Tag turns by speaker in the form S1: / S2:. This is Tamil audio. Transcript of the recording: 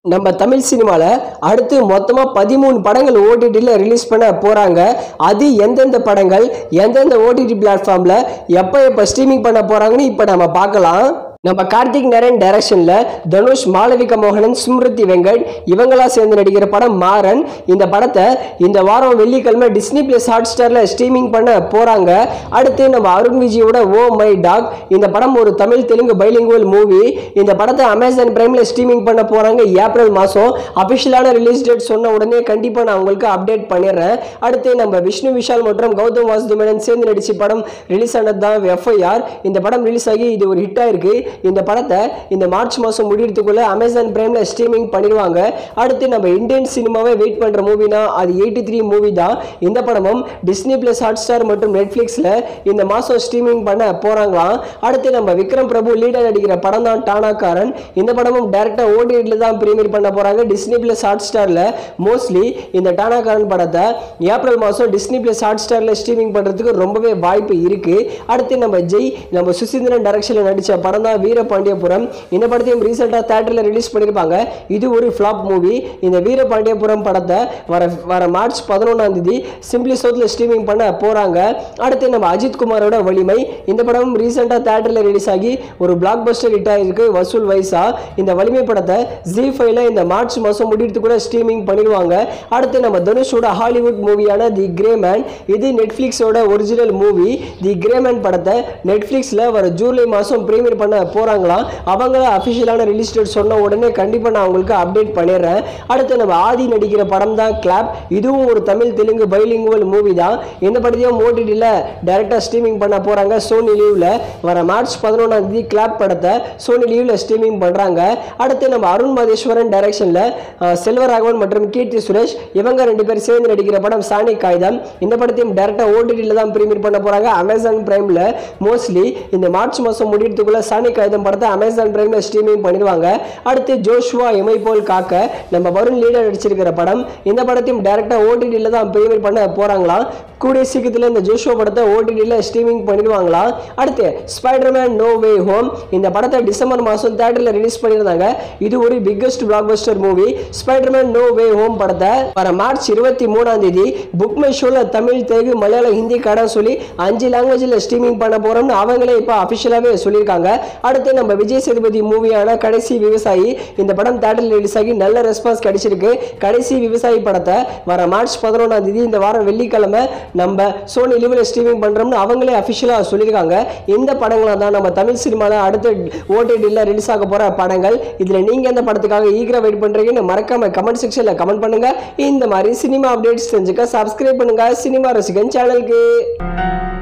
S1: நம்ம தமிழ் சினிமாவில் அடுத்து மொத்தமாக பதிமூணு படங்கள் ஓடிடியில் ரிலீஸ் பண்ண போகிறாங்க அது எந்தெந்த படங்கள் எந்தெந்த ஓடிடி பிளாட்ஃபார்மில் எப்போ எப்போ ஸ்ட்ரீமிங் பண்ண போகிறாங்கன்னு இப்போ நம்ம பார்க்கலாம் நம்ம கார்த்திக் நரேன் டைரக்ஷனில் தனுஷ் மாளவிகா மோகனன் ஸ்மிருதி வெங்கட் இவங்களா சேர்ந்து நடிக்கிற படம் மாறன் இந்த படத்தை இந்த வாரம் வெள்ளிக்கிழமை டிஸ்னி பிளஸ் ஹாட் ஸ்டாரில் ஸ்ட்ரீமிங் பண்ண போகிறாங்க அடுத்து நம்ம அருண் விஜயோட ஓ மை டாக் இந்த படம் ஒரு தமிழ் தெலுங்கு பைலிங்குவல் மூவி இந்த படத்தை அமேசான் பிரைமில் ஸ்ட்ரீமிங் பண்ண போகிறாங்க ஏப்ரல் மாதம் அஃபிஷியலான ரிலீஸ் டேட் சொன்ன உடனே கண்டிப்பாக நான் உங்களுக்கு அப்டேட் பண்ணிடுறேன் அடுத்து நம்ம விஷ்ணு விஷால் மற்றும் கௌதம் வாசுதேவன் சேர்ந்து நடிச்ச படம் ரிலீஸ் ஆனது தான் எஃப்ஐஆர் இந்த படம் ரிலீஸ் ஆகி இது ஒரு ஹிட் ஆயிருக்கு இந்த படத்தை இந்த மார்ச் மாதம் முடியறதுக்குள்ள அமேசான் பிரைமில் ஸ்ட்ரீமிங் பண்ணிடுவாங்க அடுத்து நம்ம இந்தியன் சினிமாவை வெயிட் பண்ணுற மூவினா அது எயிட்டி த்ரீ மூவி தான் இந்த படமும் டிஸ்னி பிளஸ் ஹாட் ஸ்டார் மற்றும் நெட்ஃப்ளிக்ஸில் இந்த மாதம் ஸ்ட்ரீமிங் பண்ண போகிறாங்களாம் அடுத்து நம்ம விக்ரம் பிரபு லீடர் நடிக்கிற படம் தான் டானாக்காரன் இந்த படமும் டேரெக்டாக ஓடிடியில் தான் ப்ரீமியர் பண்ண போகிறாங்க டிஸ்னி பிளஸ் ஹாட் ஸ்டாரில் மோஸ்ட்லி இந்த டானாக்காரன் படத்தை ஏப்ரல் மாதம் டிஸ்னி பிளஸ் ஹாட் ஸ்டாரில் ஸ்ட்ரீமிங் பண்ணுறதுக்கு ரொம்பவே வாய்ப்பு இருக்குது அடுத்து நம்ம ஜெய் நம்ம சுசீந்திரன் டைரக்ஷனில் நடித்த படம் தான் வீரபாண்டியபுரம் இந்த படத்தையும் ரீசெண்டாக தேட்டரில் ரிலீஸ் பண்ணியிருப்பாங்க இது ஒரு ஃப்ளாப் மூவி இந்த வீரபாண்டியபுரம் படத்தை வர வர மார்ச் பதினொன்றாம் தேதி சிம்பிளி சவுத்தில் ஸ்ட்ரீமிங் பண்ண போகிறாங்க அடுத்து நம்ம அஜித் குமாரோட வலிமை இந்த படமும் ரீசெண்டாக தேட்டரில் ரிலீஸ் ஆகி ஒரு பிளாக் பஸ்டர் ஹிட் ஆகிருக்கு வசூல் வைசா இந்த வலிமை படத்தை ஜி ஃபைவ்ல இந்த மார்ச் மாதம் முடியறது கூட ஸ்ட்ரீமிங் பண்ணிடுவாங்க அடுத்து நம்ம தனுஷோட ஹாலிவுட் மூவியான தி கிரே மேன் இது நெட்ஃப்ளிக்ஸோட original movie the Gray Man படத்தை நெட்ஃப்ளிக்ஸில் வர ஜூலை மாதம் ப்ரீமியர் பண்ண போகிறாங்களாம் அவங்கள அஃபிஷியலான ரிலீஸ் டேட் சொன்ன உடனே கண்டிப்பாக நான் உங்களுக்கு அப்டேட் பண்ணிடுறேன் அடுத்து நம்ம ஆதி நடிக்கிற படம் தான் கிளாப் இதுவும் ஒரு தமிழ் தெலுங்கு பைலிங்குவல் மூவி தான் இந்த படத்தையும் ஓடிடியில் டேரெக்டாக ஸ்ட்ரீமிங் பண்ண போகிறாங்க சோனி லீவில் வர மார்ச் பதினொன்றாம் தேதி கிளாப் படத்தை சோனி லீவில் ஸ்ட்ரீமிங் பண்ணுறாங்க அடுத்து நம்ம அருண் மதேஸ்வரன் டைரக்ஷனில் செல்வராகவன் மற்றும் கீர்த்தி சுரேஷ் இவங்க ரெண்டு பேர் சேர்ந்து நடிக்கிற படம் சாணி காகிதம் இந்த படத்தையும் டேரெக்டாக ஓடிடியில் தான் ப்ரீமியர் பண்ண போகிறாங்க அமேசான் பிரைமில் மோஸ்ட்லி இந்த மார்ச் மாதம் முடியறதுக்குள்ள சாணி காகிதம் படத்தை அமேசான் பிரைமில் ஸ்ட்ரீமிங் பண்ணிடுவாங்க அடுத்து ஜோஷுவா எமை போல் காக்க நம்ம வருண் லீடர் நடிச்சிருக்கிற படம் இந்த படத்தையும் டேரெக்டாக ஓடிடியில் தான் ப்ரீமியர் பண்ண போகிறாங்களாம் கூடிய சீக்கிரத்தில் இந்த ஜோஷுவா படத்தை ஓடிடியில் ஸ்ட்ரீமிங் பண்ணிடுவாங்களாம் அடுத்து ஸ்பைடர்மேன் நோ வே ஹோம் இந்த படத்தை டிசம்பர் மாதம் தேட்டரில் ரிலீஸ் பண்ணியிருந்தாங்க இது ஒரு biggest blockbuster movie Spiderman no way home படத்தை வர மார்ச் இருபத்தி மூணாம் தேதி புக் மை ஷோவில் தமிழ் தெலுங்கு மலையாளம் ஹிந்தி கடன் சொல்லி அஞ்சு லாங்குவேஜில் ஸ்ட்ரீமிங் பண்ண போகிறோம்னு அவங்களே இப்போ அஃபிஷியலாகவே சொல்லியிருக்காங்க அடுத்து நம்ம விஜய் சேதுபதி மூவியான கடைசி விவசாயி இந்த படம் தேட்டரில் ரிலீஸ் ஆகி நல்ல ரெஸ்பான்ஸ் கிடைச்சிருக்கு கடைசி விவசாயி படத்தை வர மார்ச் பதினொன்றாம் தேதி இந்த வாரம் வெள்ளிக்கிழமை நம்ம சோனி லிவில் ஸ்ட்ரீமிங் பண்ணுறோம்னு அவங்களே அஃபிஷியலாக சொல்லியிருக்காங்க இந்த படங்களை தான் நம்ம தமிழ் சினிமாவில் அடுத்த ஓடிடியில் ரிலீஸ் ஆக போகிற படங்கள் இதில் நீங்கள் எந்த படத்துக்காக ஈகராக வெயிட் பண்ணுறீங்கன்னு மறக்காம கமெண்ட் செக்ஷனில் கமெண்ட் பண்ணுங்கள் இந்த மாதிரி சினிமா அப்டேட்ஸ் தெரிஞ்சுக்க சப்ஸ்கிரைப் பண்ணுங்கள் சினிமா ரசிகன் சேனலுக்கு